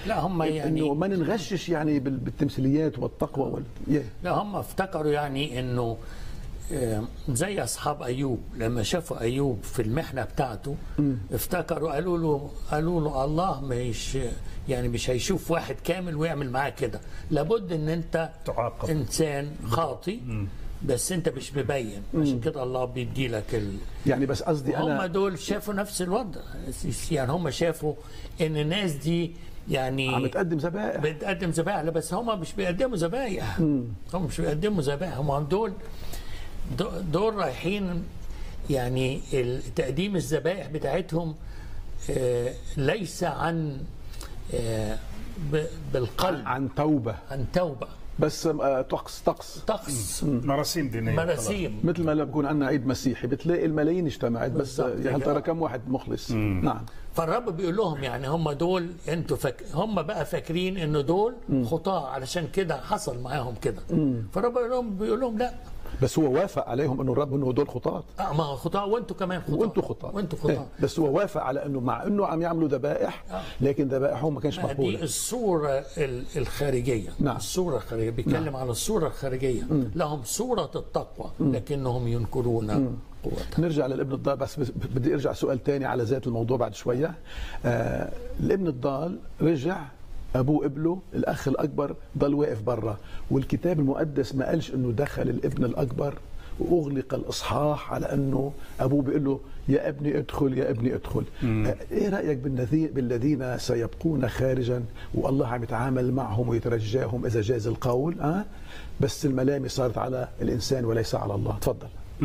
لا هم انه يعني ما ننغشش يعني بال- بالتمثيليات والتقوى وال... yeah. لا هم افتكروا يعني انه آه، زي اصحاب ايوب لما شافوا ايوب في المحنه بتاعته افتكروا قالوا له قالوا له الله مش يعني مش هيشوف واحد كامل ويعمل معاه كده لابد ان انت تعاقب. انسان خاطي بس انت مش مبين عشان كده الله بيدي لك ال... يعني بس قصدي هم انا دول شافوا نفس الوضع يعني هم شافوا ان الناس دي يعني عم تقدم ذبائح بتقدم ذبائح لا، بس هم مش بيقدموا ذبائح هم مش بيقدموا ذبائح هم دول دول رايحين يعني ال- تقديم الذبائح بتاعتهم آه، ليس عن آه، ب- بالقلب عن توبه عن توبه بس آه، طقس طقس طقس مراسيم دينيه مراسيم مثل ما لما بكون عندنا عيد مسيحي بتلاقي الملايين اجتمعت بس بالضبط يا هل كده. ترى كم واحد مخلص نعم فالرب بيقول لهم يعني هم دول انتوا فك... هم بقى فاكرين انه دول خطاة علشان كده حصل معاهم كده فالرب بيقول لهم بيقول لهم لا بس هو وافق عليهم انه الرب انه هدول خطاة آه، ما هو خطاة وانتوا كمان خطاة وانتم خطاة وانتوا إيه، خطاة بس هو وافق على انه مع انه عم يعملوا ذبائح آه. لكن ذبائحهم ما كانش دي مقبوله الصورة ال- الخارجية نعم. الصورة الخارجية بيتكلم نعم. على الصورة الخارجية لهم صورة التقوى لكنهم ينكرون قوتها نرجع للابن الضال بس بس بدي ارجع سؤال تاني على ذات الموضوع بعد شويه آه الابن الضال رجع ابوه قبله الاخ الاكبر ضل واقف برا والكتاب المقدس ما قالش انه دخل الابن الاكبر واغلق الاصحاح على انه ابوه بيقول له يا ابني ادخل يا ابني ادخل آه ايه رايك بالذي- بالذين سيبقون خارجا والله عم يتعامل معهم ويترجاهم اذا جاز القول آه بس الملامه صارت على الانسان وليس على الله تفضل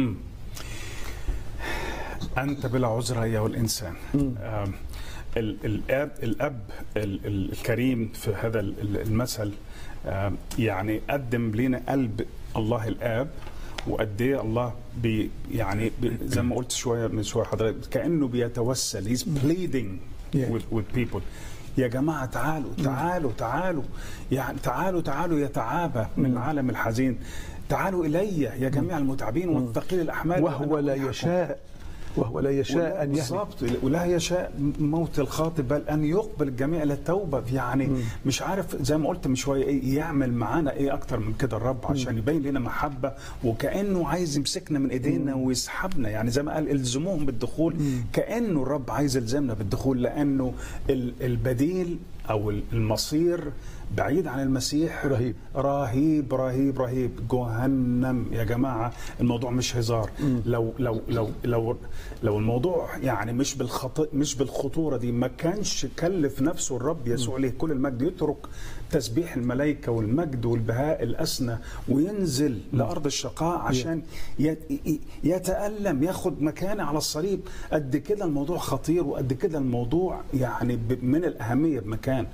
أنت بلا عذر أيها الإنسان آم، ال- الأب الأب ال- ال- الكريم في هذا ال- ال- المثل آم، يعني قدم لنا قلب الله الآب وقد ايه الله بي يعني بي زي ما قلت شويه من شويه حضرتك كانه بيتوسل هيز بليدنج Yeah. with people يا جماعة تعالوا تعالوا تعالوا يعني تعالوا تعالوا يتعابى من العالم الحزين تعالوا إلي يا جميع المتعبين والثقيل الأحمال وهو وأنا لا أريحكم. يشاء وهو لا يشاء ان يهلك بالضبط ولا يشاء موت الخاطئ بل ان يقبل الجميع الى التوبه يعني مم. مش عارف زي ما قلت من شويه ايه يعمل معانا ايه اكتر من كده الرب عشان يبين لنا محبه وكانه عايز يمسكنا من ايدينا ويسحبنا يعني زي ما قال الزموهم بالدخول كانه الرب عايز يلزمنا بالدخول لانه ال- البديل او المصير بعيد عن المسيح رهيب. رهيب رهيب رهيب جهنم يا جماعه الموضوع مش هزار لو لو لو لو لو الموضوع يعني مش بالخط مش بالخطوره دي ما كانش كلف نفسه الرب يسوع عليه كل المجد يترك تسبيح الملائكه والمجد والبهاء الاسنى وينزل لارض الشقاء عشان يت- ي- يتالم ياخد مكانه على الصليب قد كده الموضوع خطير وقد كده الموضوع يعني ب- من الاهميه بمكان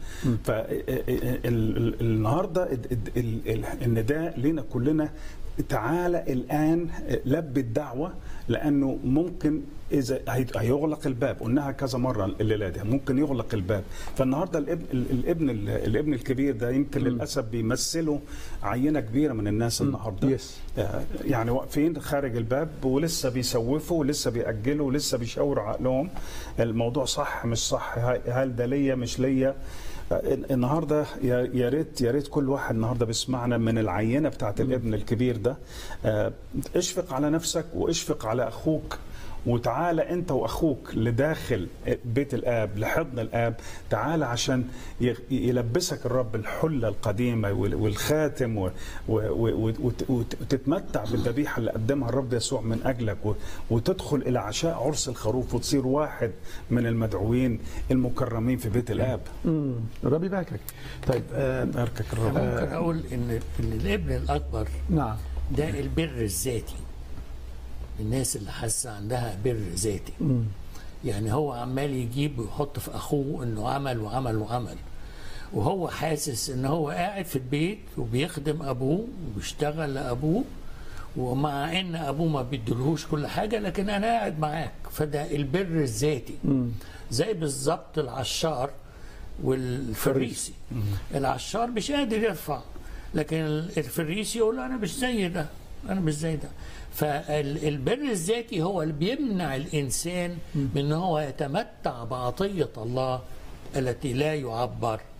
فالنهارده النداء لنا كلنا تعالى الان لب الدعوه لانه ممكن اذا هي- هيغلق الباب قلناها كذا مره الليله دي ممكن يغلق الباب فالنهارده الابن الابن الابن الكبير ده يمكن للاسف بيمثلوا عينه كبيره من الناس النهارده يس. آه، يعني واقفين خارج الباب ولسه بيسوفوا ولسه بيأجلوا ولسه بيشاوروا عقلهم الموضوع صح مش صح هاي- هل ده ليا مش ليا آه، النهارده يا يا ريت يا ريت كل واحد النهارده بيسمعنا من العينه بتاعت الابن الكبير ده آه، اشفق على نفسك واشفق على اخوك وتعالى انت واخوك لداخل بيت الاب لحضن الاب تعالى عشان ي- يلبسك الرب الحله القديمه وال- والخاتم و- و- و- وت- وت- وتتمتع بالذبيحه اللي قدمها الرب يسوع من اجلك و- وتدخل الى عشاء عرس الخروف وتصير واحد من المدعوين المكرمين في بيت الاب مم. ربي يباركك طيب آه باركك الرب ممكن اقول ان ان الابن الاكبر نعم ده البر الذاتي الناس اللي حاسه عندها بر ذاتي مم. يعني هو عمال يجيب ويحط في اخوه انه عمل وعمل وعمل وهو حاسس ان هو قاعد في البيت وبيخدم ابوه وبيشتغل لابوه ومع ان ابوه ما بيدلهوش كل حاجه لكن انا قاعد معاك فده البر الذاتي زي بالظبط العشار والفريسي العشار مش قادر يرفع لكن الفريسي يقول له انا مش زي ده انا مش زي ده فالبر الذاتي هو اللي بيمنع الانسان من ان هو يتمتع بعطيه الله التي لا يعبر